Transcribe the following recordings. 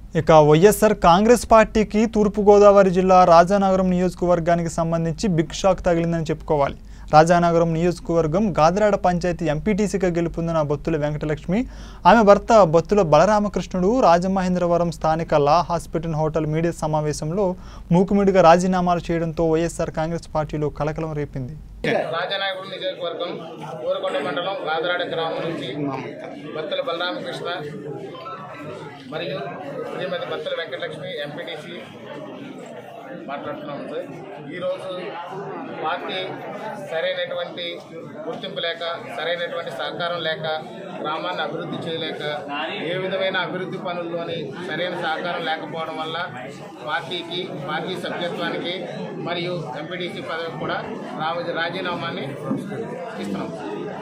ఇక వైఎస్ఆర్ కాంగ్రెస్ పార్టీకి తూర్పుగోదావరి జిల్లా రాజానగరం నియోజకవర్గానికి సంబంధించి బిగ్ షాక్ తగిలిందని చెప్పుకోవాలి రాజానగరం నియోజకవర్గం గాదరాడ పంచాయతీ ఎంపీటీసీగా గెలుపొందిన బొత్తుల వెంకటలక్ష్మి ఆమె భర్త బొత్తుల బలరామకృష్ణుడు రాజమహేంద్రవరం స్థానిక లా హాస్పిటల్ హోటల్ మీడియా సమావేశంలో మూకుమిడిగా రాజీనామాలు చేయడంతో వైఎస్ఆర్ కాంగ్రెస్ పార్టీలో కలకలం రేపింది రాజానాయకుడు నియోజకవర్గం ఊరకొండ మండలం గాదరాడ గ్రామం నుంచి బత్తల బలరామకృష్ణ మరియు శ్రీమతి బత్తల వెంకటలక్ష్మి ఎంపీటీసీ మాట్లాడుతున్నాం సార్ ఈరోజు పార్టీ సరైనటువంటి గుర్తింపు లేక సరైనటువంటి సహకారం లేక గ్రామాన్ని అభివృద్ధి చేయలేక ఏ విధమైన అభివృద్ధి పనుల్లోని సరైన సహకారం లేకపోవడం వల్ల పార్టీకి పార్టీ సభ్యత్వానికి మరియు ఎంపీటీసీ పదవికి కూడా రావ రాజీనామాని ఇస్తున్నాం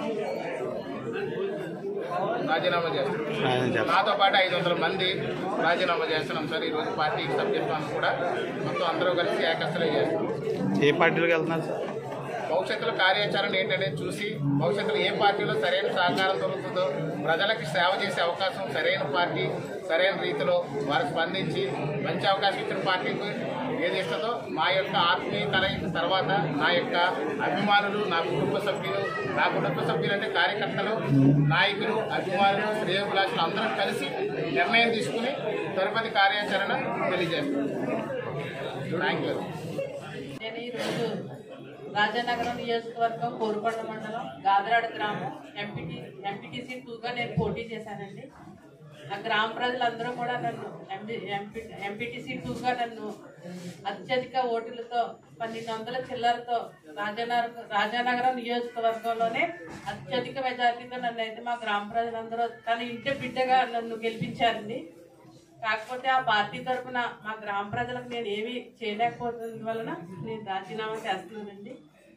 రాజీనామా చేస్తున్నాం నాతో పాటు ఐదు వందల మంది రాజీనామా చేస్తున్నాం సార్ ఈరోజు పార్టీకి సభ్యత్వాన్ని కూడా మొత్తం అందరూ కలిసి ఏకస్థలే చేస్తున్నాం ఏ పార్టీలోకి వెళ్తున్నారు సార్ భవిష్యత్తులో కార్యాచరణ ఏంటనేది చూసి భవిష్యత్తులో ఏ పార్టీలో సరైన సహకారం దొరుకుతుందో ప్రజలకు సేవ చేసే అవకాశం సరైన పార్టీ సరైన రీతిలో వారు స్పందించి మంచి అవకాశం ఇచ్చిన పార్టీకి ఏది ఇస్తుందో మా యొక్క ఆత్మీయ కలయిక తర్వాత నా యొక్క అభిమానులు నా కుటుంబ సభ్యులు నా కుటుంబ సభ్యులు అంటే కార్యకర్తలు నాయకులు అభిమానులు శ్రేయోభిలాషులు అందరం కలిసి నిర్ణయం తీసుకుని తిరుపతి కార్యాచరణ తెలియజేస్తాం థ్యాంక్ యూ నేను ఈరోజు రాజానగరం నియోజకవర్గం కోరుకొండ మండలం గాదరాడ గ్రామం ఎంపీటీ ఎంపీటీసీ టూగా నేను పోటీ చేశానండి ఆ గ్రామ ప్రజలందరూ కూడా నన్ను ఎంపీ ఎంపీ ఎంపీటీసీ టూగా నన్ను అత్యధిక ఓటులతో పన్నెండు వందల చిల్లరతో రాజానగరం రాజానగరం నియోజకవర్గంలోనే అత్యధిక మెజార్టీతో నన్ను అయితే మా గ్రామ ప్రజలందరూ తన ఇంటి బిడ్డగా నన్ను గెలిపించారండి కాకపోతే ఆ పార్టీ తరఫున మా గ్రామ ప్రజలకు నేను ఏమీ చేయలేకపోతున్న వలన నేను రాజీనామా చేస్తున్నానండి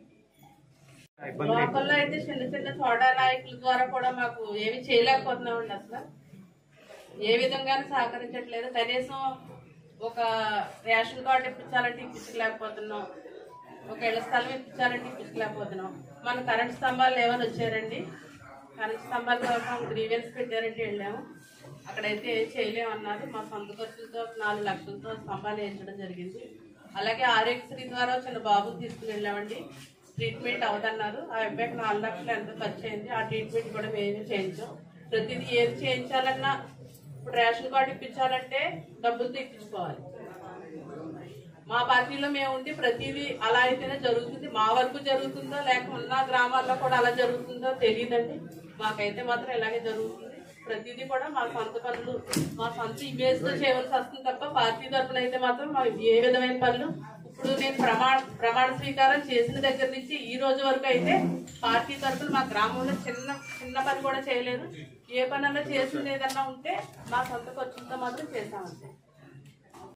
లోకల్లో అయితే చిన్న చిన్న సోడా నాయకుల ద్వారా కూడా మాకు ఏమీ చేయలేకపోతున్నామండి అసలు ఏ విధంగానూ సహకరించట్లేదు కనీసం ఒక రేషన్ కార్డు ఇప్పించాలంటే ఇప్పించలేకపోతున్నాం ఒక ఇళ్ల స్థలం ఇప్పించాలంటే ఇప్పించలేకపోతున్నాం మన కరెంట్ స్తంభాలు ఏమైనా వచ్చారండి కరెంట్ స్తంభాల కోసం గ్రీవెన్స్ పెట్టారంటే వెళ్ళాము అక్కడైతే ఏం చేయలేమన్నారు మా సొంత ఖర్చులతో నాలుగు లక్షలతో స్తంభాలు వేయించడం జరిగింది అలాగే ఆరోగ్యశ్రీ ద్వారా చిన్న బాబుని తీసుకుని వెళ్ళామండి ట్రీట్మెంట్ అవదన్నారు ఆ అబ్బాయికి నాలుగు లక్షలు ఎంత ఖర్చు అయింది ఆ ట్రీట్మెంట్ కూడా మేమే చేయించాం ప్రతిదీ ఏది చేయించాలన్నా ఇప్పుడు రేషన్ కార్డు ఇప్పించాలంటే డబ్బులతో ఇప్పించుకోవాలి మా పార్టీలో మేము ఉండి ప్రతిదీ అలా అయితేనే జరుగుతుంది మా వరకు జరుగుతుందో లేక ఉన్న గ్రామాల్లో కూడా అలా జరుగుతుందో తెలియదండి మాకైతే మాత్రం ఇలాగే జరుగుతుంది ప్రతిదీ కూడా మా సొంత పనులు మా సొంత ఇమేజ్ తో చేయవలసి వస్తుంది తప్ప పార్టీ తరఫున అయితే మాత్రం మా ఏ విధమైన పనులు ఇప్పుడు నేను ప్రమాణ ప్రమాణ స్వీకారం చేసిన దగ్గర నుంచి ఈ రోజు వరకు అయితే పార్టీ తరఫున మా గ్రామంలో చిన్న చిన్న పని కూడా చేయలేదు ఏ పనన్నా చేసింది ఏదన్నా ఉంటే మా సొంత ఖర్చులతో మాత్రం చేశామంటే